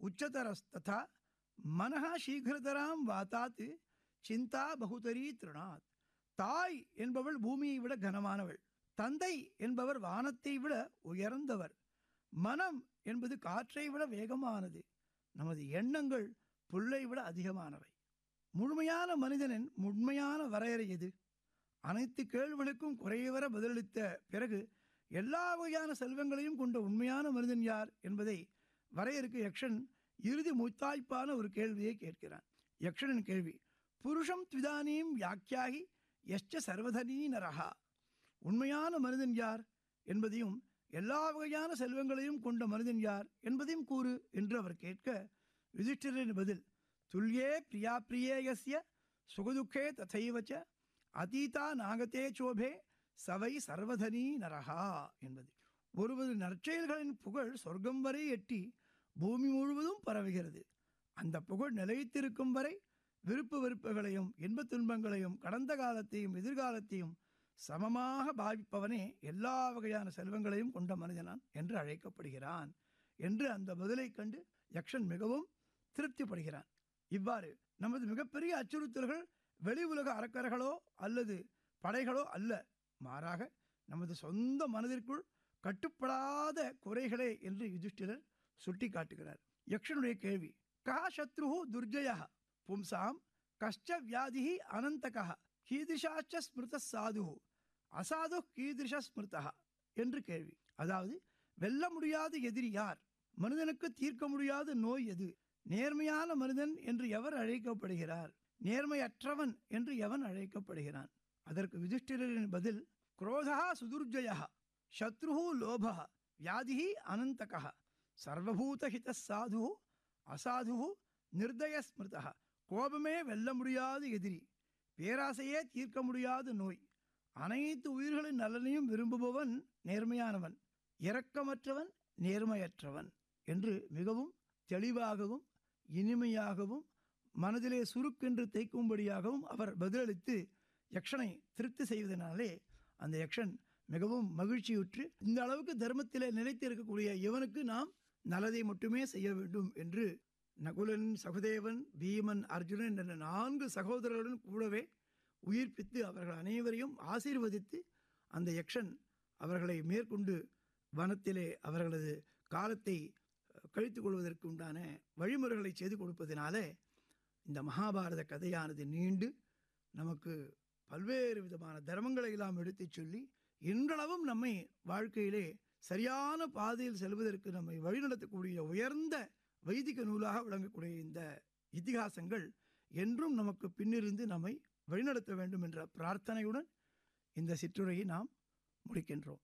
உச்சதரஸ்ததா மனஹ சீக்கிரதராம் வாத்தாத் சிந்தா பகுதரி திருணாத் தாய் என்பவள் பூமியை விட கனமானவள் தந்தை என்பவர் வானத்தை விட உயர்ந்தவர் மனம் என்பது காற்றை விட வேகமானது நமது எண்ணங்கள் புல்லை விட அதிகமானவை முழுமையான மனிதனின் உண்மையான வரையறை எது அனைத்து கேள்விகளுக்கும் குறைவர பதிலளித்த பிறகு எல்லா வகையான செல்வங்களையும் கொண்ட உண்மையான மனிதன் யார் என்பதை வரையறுக்க யக்ஷன் இறுதி முத்தாய்ப்பான ஒரு கேள்வியை கேட்கிறான் யக்ஷனின் கேள்வி புருஷம் த்விதானீம் யாக்கியாகி எஷ்ட சர்வதனீ நரஹா உண்மையான மனிதன் யார் என்பதையும் எல்லா வகையான செல்வங்களையும் கொண்ட மனிதன் யார் என்பதையும் கூறு என்று அவர் கேட்க யுதிஷ்டிரன் பதில் துல்லியே பிரியா பிரியேயஸ்ய சுகதுக்கே ததைவச்ச அதீதா நாகத்தே சோபே சவை சர்வதனி நரஹா என்பது ஒருவது நற்செயல்களின் புகழ் சொர்க்கம் வரை எட்டி பூமி முழுவதும் பரவுகிறது அந்த புகழ் நிலைத்திருக்கும் வரை விருப்பு வெறுப்புகளையும் இன்பத் துன்பங்களையும் கடந்த காலத்தையும் எதிர்காலத்தையும் சமமாக பாவிப்பவனே எல்லா வகையான செல்வங்களையும் கொண்ட மனிதனான் என்று அழைக்கப்படுகிறான் என்று அந்த பதிலைக் கண்டு யக்ஷன் மிகவும் திருப்திப்படுகிறான் இவ்வாறு நமது மிகப்பெரிய அச்சுறுத்தல்கள் வெளி உலக அரக்கர்களோ அல்லது படைகளோ அல்ல மாறாக நமது சொந்த மனதிற்குள் கட்டுப்படாத குறைகளே என்று யுதிஷ்டிரர் சுட்டி காட்டுகிறார் யக்ஷனுடைய கேள்வி கா சத்ரு துர்ஜய பும்சாம் கஷ்ட வியாதி அனந்தக கீதிருஷாச்ச ஸ்மிருத சாது அசாது கீதிருஷ ஸ்மிருதா என்று கேள்வி அதாவது வெல்ல முடியாத எதிரி யார் மனிதனுக்கு தீர்க்க முடியாத நோய் எது நேர்மையான மனிதன் என்று எவர் அழைக்கப்படுகிறார் நேர்மையற்றவன் என்று எவன் அழைக்கப்படுகிறான் அதற்கு யுதிஷ்டிரரின் பதில் குரோதா சுதுர்ஜய சத்ரு லோப வியாதி அனந்தக சர்வபூதஹித சாது அசாது நிர்தய ஸ்மிருதா கோபமே வெல்ல முடியாத எதிரி பேராசையே தீர்க்க முடியாத நோய் அனைத்து உயிர்களின் நலனையும் விரும்புபவன் நேர்மையானவன் இரக்கமற்றவன் நேர்மையற்றவன் என்று மிகவும் தெளிவாகவும் இனிமையாகவும் மனதிலே சுருக்கென்று தைக்கும்படியாகவும் அவர் பதிலளித்து யக்ஷனை திருப்தி செய்வதனாலே அந்த யக்ஷன் மிகவும் மகிழ்ச்சியுற்று இந்த அளவுக்கு தர்மத்திலே நிலைத்து இருக்கக்கூடிய இவனுக்கு நாம் நல்லதை மட்டுமே செய்ய வேண்டும் என்று நகுலன் சகுதேவன் பீமன் அர்ஜுனன் என்ற நான்கு சகோதரர்களுடன் கூடவே உயிர்ப்பித்து அவர்கள் அனைவரையும் ஆசீர்வதித்து அந்த யக்ஷன் அவர்களை மேற்கொண்டு வனத்திலே அவர்களது காலத்தை கழித்துக் கொள்வதற்கு உண்டான வழிமுறைகளை செய்து கொடுப்பதினாலே இந்த மகாபாரத கதையானது நீண்டு நமக்கு பல்வேறு விதமான தர்மங்களை எல்லாம் எடுத்துச் சொல்லி இன்றளவும் நம்மை வாழ்க்கையிலே சரியான பாதையில் செல்வதற்கு நம்மை வழிநடத்தக்கூடிய உயர்ந்த வைதிக நூலாக விளங்கக்கூடிய இந்த இதிகாசங்கள் என்றும் நமக்கு பின்னிருந்து நம்மை வழிநடத்த வேண்டும் என்ற பிரார்த்தனையுடன் இந்த சிற்றுரையை நாம் முடிக்கின்றோம்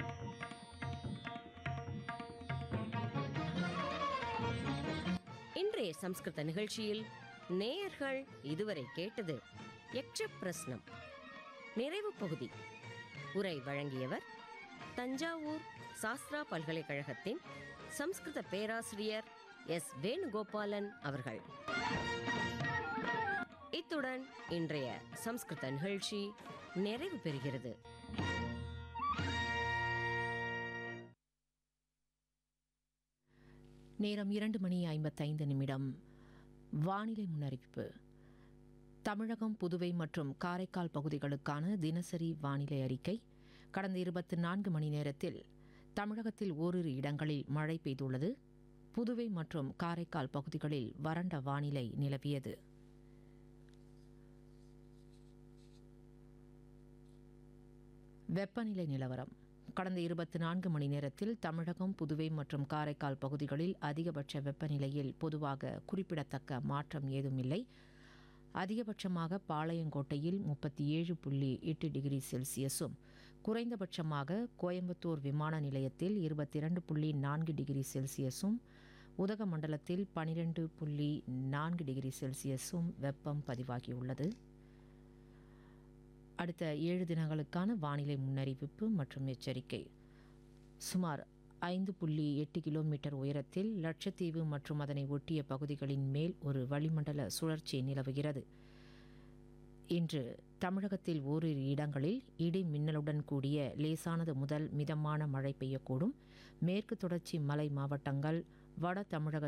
இன்றைய சம்ஸ்கிருத நிகழ்ச்சியில் நேயர்கள் இதுவரை கேட்டது யக்ஷ பிரஸ்னம் நிறைவு பகுதி உரை வழங்கியவர் தஞ்சாவூர் சாஸ்திரா பல்கலைக்கழகத்தின் சம்ஸ்கிருத பேராசிரியர் எஸ் வேணுகோபாலன் அவர்கள் இத்துடன் இன்றைய சம்ஸ்கிருத நிகழ்ச்சி நிறைவு பெறுகிறது நேரம் இரண்டு மணி ஐம்பத்தைந்து நிமிடம் வானிலை முன்னறிவிப்பு தமிழகம் புதுவை மற்றும் காரைக்கால் பகுதிகளுக்கான தினசரி வானிலை அறிக்கை கடந்த இருபத்தி நான்கு மணி நேரத்தில் தமிழகத்தில் ஓரிரு இடங்களில் மழை பெய்துள்ளது புதுவை மற்றும் காரைக்கால் பகுதிகளில் வறண்ட வானிலை நிலவியது வெப்பநிலை நிலவரம் கடந்த இருபத்தி நான்கு மணி நேரத்தில் தமிழகம் புதுவை மற்றும் காரைக்கால் பகுதிகளில் அதிகபட்ச வெப்பநிலையில் பொதுவாக குறிப்பிடத்தக்க மாற்றம் ஏதும் இல்லை அதிகபட்சமாக பாளையங்கோட்டையில் முப்பத்தி ஏழு புள்ளி எட்டு டிகிரி செல்சியஸும் குறைந்தபட்சமாக கோயம்புத்தூர் விமான நிலையத்தில் இருபத்தி இரண்டு புள்ளி நான்கு டிகிரி செல்சியஸும் உதகமண்டலத்தில் பனிரெண்டு புள்ளி நான்கு டிகிரி செல்சியஸும் வெப்பம் பதிவாகியுள்ளது அடுத்த ஏழு தினங்களுக்கான வானிலை முன்னறிவிப்பு மற்றும் எச்சரிக்கை சுமார் ஐந்து புள்ளி எட்டு கிலோமீட்டர் உயரத்தில் லட்சத்தீவு மற்றும் அதனை ஒட்டிய பகுதிகளின் மேல் ஒரு வளிமண்டல சுழற்சி நிலவுகிறது இன்று தமிழகத்தில் ஓரிரு இடங்களில் இடி மின்னலுடன் கூடிய லேசானது முதல் மிதமான மழை பெய்யக்கூடும் மேற்கு தொடர்ச்சி மலை மாவட்டங்கள் வட தமிழக